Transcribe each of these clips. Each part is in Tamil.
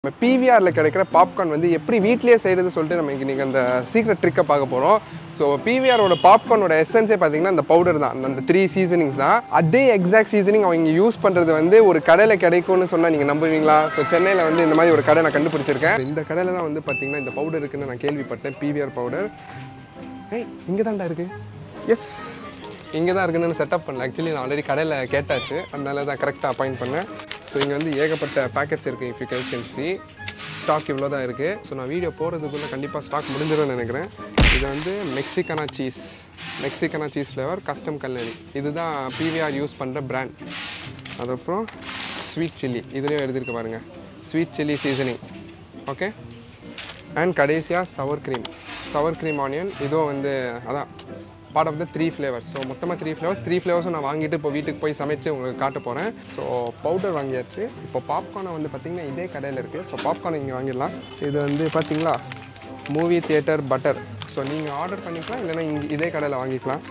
நம்ம பிவிஆரில் கிடைக்கிற பாப்கார்ன் வந்து எப்படி வீட்லயே செய்கிறது சொல்லிட்டு நம்ம இன்னைக்கு அந்த சீக்ரெட் ட்ரிக்கை பார்க்க போகிறோம் ஸோ பிவிஆரோட பாப்கார்னோட எசன்ஸே பார்த்தீங்கன்னா அந்த பவுடர் தான் அந்த த்ரீ சீசனிங்ஸ் தான் அதே எக்ஸாக்ட் சீசனிங் அவங்க யூஸ் பண்ணுறது வந்து ஒரு கடையில் கிடைக்கும்னு சொன்னால் நீங்கள் நம்புவீங்களா ஸோ சென்னையில் வந்து இந்த மாதிரி ஒரு கடை நான் கண்டுபிடிச்சிருக்கேன் இந்த கடையில் தான் வந்து பார்த்தீங்கன்னா இந்த பவுடர் இருக்குன்னு நான் கேள்விப்பட்டேன் பிவிஆர் பவுடர் ஏய் இங்கே தான்டா இருக்கு எஸ் இங்கே தான் இருக்குன்னு செட்டப் பண்ணல ஆக்சுவலி நான் ஆல்ரெடி கடையில் கேட்டாச்சு அதனால தான் கரெக்டாக அப்பாயிண்ட் பண்ணேன் ஸோ இங்கே வந்து ஏகப்பட்ட பேக்கெட்ஸ் இருக்குது if you can can see stock இவ்வளோ தான் இருக்குது ஸோ நான் வீடியோ போகிறதுக்குள்ளே கண்டிப்பாக ஸ்டாக் முடிஞ்சிடும்னு நினைக்கிறேன் இது வந்து Mexicana cheese Mexicana cheese flavour custom culinary இதுதான் பிவிஆர் யூஸ் பண்ணுற பிராண்ட் அதுக்கப்புறம் ஸ்வீட் சில்லி இதுலேயும் எழுதியிருக்கு பாருங்கள் sweet chilli seasoning okay and கடைசியாக sour cream sour cream onion இதுவும் வந்து அதான் part of the three flavours so மொத்தமாக த்ரீ ஃப்ளேவர்ஸ் த்ரீ ஃப்ளேவர்ஸும் நான் வாங்கிட்டு இப்போ வீட்டுக்கு போய் சமைச்சு உங்களுக்கு காட்ட போகிறேன் ஸோ பவுடர் வாங்கியாச்சு இப்போ பாப்கார்னை வந்து பார்த்திங்கன்னா இதே கடையில் இருக்குது ஸோ பாப்கார்ன் இங்கே வாங்கிடலாம் இது வந்து பார்த்தீங்களா மூவி தியேட்டர் பட்டர் ஸோ நீங்கள் ஆர்டர் பண்ணிக்கலாம் இல்லைன்னா இங்கே இதே கடையில் வாங்கிக்கலாம்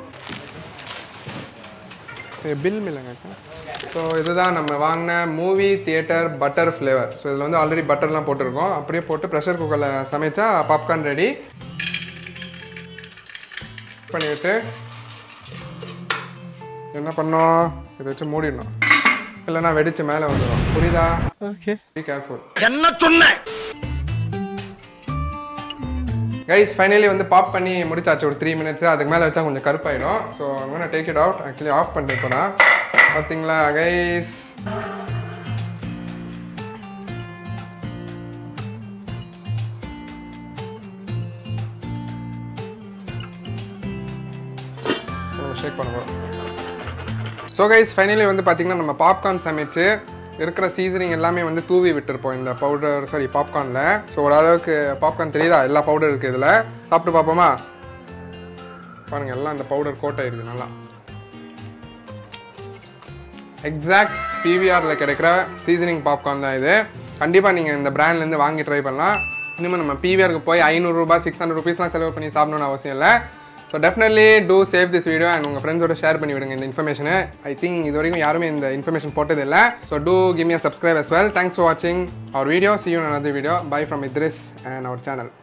பில் மில்லுங்க ஸோ இதுதான் நம்ம வாங்கின movie theatre butter flavour so இதில் வந்து ஆல்ரெடி பட்டர்லாம் போட்டிருக்கோம் அப்படியே போட்டு ப்ரெஷர் குக்கரில் சமைச்சா பாப்கார்ன் ரெடி பண்ணி வச்சு என்ன பண்ணோம் இதை வச்சு மூடிடணும் இல்லைன்னா வெடிச்சு மேலே வந்துடும் புரியுதா ஓகே பி கேர்ஃபுல் என்ன சொன்ன கைஸ் ஃபைனலி வந்து பாப் பண்ணி முடிச்சாச்சு ஒரு த்ரீ மினிட்ஸ் அதுக்கு மேலே வச்சா கொஞ்சம் கருப்பாயிடும் so I'm take it out actually off பண்ணிட்டு இப்போ தான் பார்த்தீங்களா கைஸ் ஷேக் பண்ண போகிறோம் ஸோ கைஸ் ஃபைனலி வந்து பார்த்தீங்கன்னா நம்ம பாப்கார்ன் சமைச்சு இருக்கிற சீசனிங் எல்லாமே வந்து தூவி விட்டுருப்போம் இந்த பவுடர் சாரி பாப்கார்னில் ஸோ ஓரளவுக்கு பாப்கார்ன் தெரியுதா எல்லா பவுடர் இருக்குது இதில் சாப்பிட்டு பார்ப்போமா பாருங்கள் எல்லாம் இந்த பவுடர் கோட் ஆயிடுது நல்லா எக்ஸாக்ட் பிவிஆரில் கிடைக்கிற சீசனிங் பாப்கார்ன் தான் இது கண்டிப்பாக நீங்கள் இந்த பிராண்ட்லேருந்து வாங்கி ட்ரை பண்ணலாம் இனிமேல் நம்ம பிவிஆருக்கு போய் ஐநூறுரூபா சிக்ஸ் ஹண்ட்ரட் ருபீஸ்லாம் செலவு பண்ணி சாப்பிடணும்னு அவசியம் இல்லை so definitely to save this video and உங்கள் ஃப்ரெண்ட்ஸோட ஷேர் பண்ணி விடுங்க இந்த இன்ஃபர்மேஷனை ஐ திங்க் இது வரைக்கும் யாருமே இந்த இன்ஃபர்மேஷன் போட்டது இல்லை so to give me subscribe as well thanks for வாட்சிங் our video see you another video bye from Idris and our channel